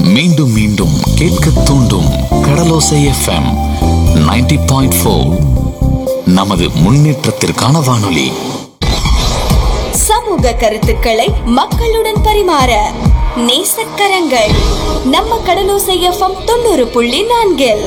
மீண்டும் மீண்டும் கேட்க தூண்டும் கடலோசை எஃப்எம் 90.4 பாயிண்ட் நமது முன்னேற்றத்திற்கான வானொலி சமூக கருத்துக்களை மக்களுடன் பரிமாற நேசக்கரங்கள் நம்ம கடலோசை எஃப்எம் தொண்ணூறு புள்ளி நான்கில்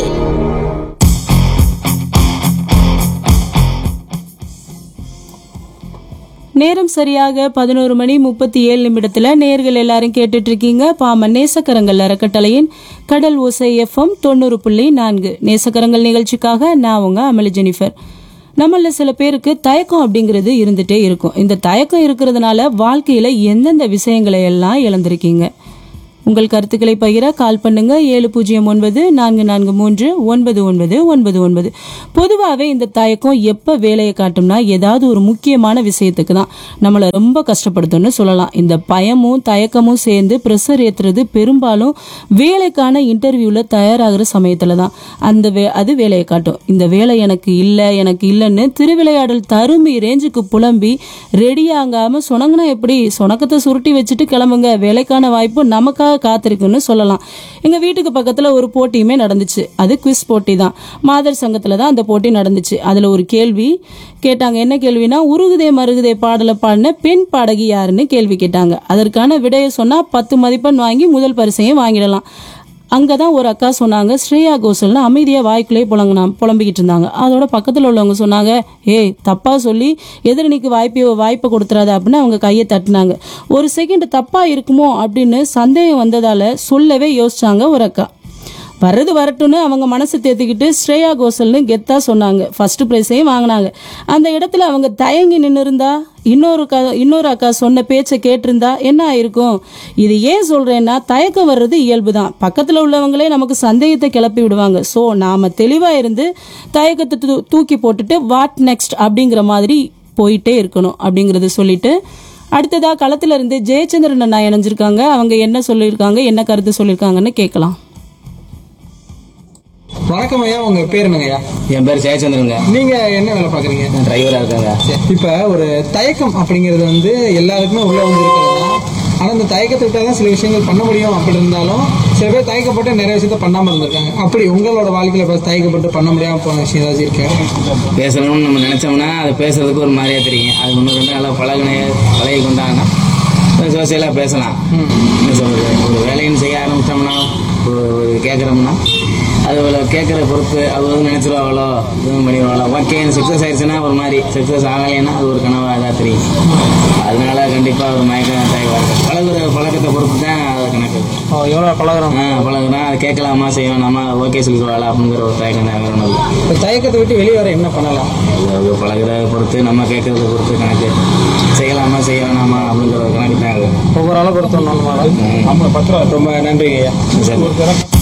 நேரம் சரியாக பதினோரு மணி முப்பத்தி ஏழு நிமிடத்துல நேர்கள் எல்லாரும் கேட்டுட்டு இருக்கீங்க பாமன் நேசக்கரங்கள் அறக்கட்டளையின் கடல் ஓசை எஃப்எம் தொண்ணூறு புள்ளி நான்கு நேசக்கரங்கள் நிகழ்ச்சிக்காக நான் உங்க அமலி ஜெனிஃபர் நம்மள சில பேருக்கு தயக்கம் அப்படிங்கிறது இருந்துட்டே இருக்கும் இந்த தயக்கம் இருக்கிறதுனால வாழ்க்கையில எந்தெந்த விஷயங்களை எல்லாம் இழந்திருக்கீங்க உங்கள் கருத்துக்களை பகிர கால் பண்ணுங்க ஏழு பூஜ்ஜியம் ஒன்பது நான்கு நான்கு மூன்று ஒன்பது ஒன்பது ஒன்பது ஒன்பது பொதுவாகவே இந்த தயக்கம் எப்போ வேலையை காட்டும்னா ஏதாவது ஒரு முக்கியமான விஷயத்துக்கு தான் நம்மளை ரொம்ப கஷ்டப்படுத்தும்னு சொல்லலாம் இந்த பயமும் தயக்கமும் சேர்ந்து ப்ரெஷர் ஏற்றுறது பெரும்பாலும் வேலைக்கான இன்டர்வியூவில் தயாராகிற சமயத்தில் தான் அந்த வே அது வேலையை காட்டும் இந்த வேலை எனக்கு இல்லை எனக்கு இல்லைன்னு திருவிளையாடல் தருமி ரேஞ்சுக்கு புலம்பி ரெடியாகாமல் சொனங்கன்னா எப்படி சொனக்கத்தை சுருட்டி வச்சுட்டு கிளம்புங்க வேலைக்கான வாய்ப்பு நமக்காக காத்திருக்குன்னு சொல்லலாம் எங்க வீட்டுக்கு பக்கத்துல ஒரு போட்டியுமே நடந்துச்சு அது குவிஸ் போட்டி தான் மாதர் சங்கத்துல தான் அந்த போட்டி நடந்துச்சு அதுல ஒரு கேள்வி கேட்டாங்க என்ன கேள்வினா உருகுதே மருகுதே பாடலை பாடின பெண் பாடகி யாருன்னு கேள்வி கேட்டாங்க அதற்கான விடையை சொன்னா பத்து மதிப்பெண் வாங்கி முதல் பரிசையும் வாங்கிடலாம் அங்கே தான் ஒரு அக்கா சொன்னாங்க ஸ்ரேயா கோசல்னு அமைதியாக வாய்க்குள்ளே புலங்கினா புலம்பிக்கிட்டு இருந்தாங்க அதோட பக்கத்தில் உள்ளவங்க சொன்னாங்க ஏய் தப்பாக சொல்லி எதிரணிக்கு வாய்ப்பை வாய்ப்பை கொடுத்துறாத அப்படின்னு அவங்க கையை தட்டினாங்க ஒரு செகண்ட் தப்பாக இருக்குமோ அப்படின்னு சந்தேகம் வந்ததால் சொல்லவே யோசிச்சாங்க ஒரு அக்கா வர்றது வரட்டும்னு அவங்க மனசு தேத்திக்கிட்டு ஸ்ரேயா கோசல்னு கெத்தா சொன்னாங்க ஃபர்ஸ்ட் ப்ரைஸையும் வாங்கினாங்க அந்த இடத்துல அவங்க தயங்கி நின்று இருந்தா இன்னொரு க இன்னொரு அக்கா சொன்ன பேச்சை கேட்டிருந்தா என்ன ஆயிருக்கும் இது ஏன் சொல்றேன்னா தயக்கம் வர்றது இயல்பு தான் பக்கத்தில் உள்ளவங்களே நமக்கு சந்தேகத்தை கிளப்பி விடுவாங்க ஸோ நாம தெளிவாக இருந்து தயக்கத்தை தூ- தூக்கி போட்டுட்டு வாட் நெக்ஸ்ட் அப்படிங்கிற மாதிரி போயிட்டே இருக்கணும் அப்படிங்கறத சொல்லிட்டு அடுத்ததா களத்துல இருந்து ஜெயச்சந்திரன் அண்ணா இணைஞ்சிருக்காங்க அவங்க என்ன சொல்லியிருக்காங்க என்ன கருத்து சொல்லியிருக்காங்கன்னு கேட்கலாம் வணக்கம் ஐயா உங்க பேர் என்னங்க ஐயா என் பேர் ஜெயச்சந்திரங்க நீங்க என்ன வேலை பாக்குறீங்க நான் டிரைவரா இருக்காங்க இப்ப ஒரு தயக்கம் அப்படிங்கிறது வந்து எல்லாருக்குமே உள்ள வந்து இருக்கிறது தான் ஆனா இந்த தயக்கத்தை விட்டா தான் சில விஷயங்கள் பண்ண முடியும் அப்படி இருந்தாலும் சில பேர் தயக்கப்பட்டு நிறைய விஷயத்த பண்ணாம இருந்திருக்காங்க அப்படி உங்களோட வாழ்க்கையில இப்ப தயக்கப்பட்டு பண்ண முடியாம போன விஷயம் ஏதாச்சும் இருக்கா பேசணும்னு நம்ம நினைச்சோம்னா அது பேசுறதுக்கு ஒரு மாதிரியா தெரியும் அது ஒன்று ரெண்டு நல்லா பழகின பழகி கொண்டாங்கன்னா சோசியலாக பேசலாம் என்ன சொல்றது ஒரு வேலைன்னு செய்ய ஆரம்பிச்சோம்னா ஒரு ஒரு கேட்குறோம்னா அது அவ்வளோ கேட்குற பொறுப்பு அது வந்து நினைச்சிருவாங்களோ இதுவும் பண்ணிடுவாங்களோ ஓகே சக்ஸஸ் ஆயிடுச்சுன்னா ஒரு மாதிரி சக்ஸஸ் ஆகலைன்னா அது ஒரு கனவாக இதாக தெரியும் அதனால கண்டிப்பாக ஒரு மயக்கம் தயக்கம் பழகுற பழக்கத்தை பொறுத்து தான் அது கணக்கு எவ்வளவு பழகிறோம் ஆ பழகுனா அது கேட்கலாமா செய்யலாமா ஓகே சொல்லிடுவாளா அப்படிங்கிற ஒரு தயக்கம் தான் வேற ஒன்றும் இல்லை இப்ப தயக்கத்தை விட்டு வெளியே வர என்ன பண்ணலாம் அது பழகுறத பொறுத்து நம்ம கேட்கறத பொறுத்து கணக்கு செய்யலாமா செய்ய வேணாமா அப்படிங்கிற ஒரு கணக்கு தான் அது ஒவ்வொரு ஆளை பொறுத்தோம் ரொம்ப நன்றி ஐயா சரி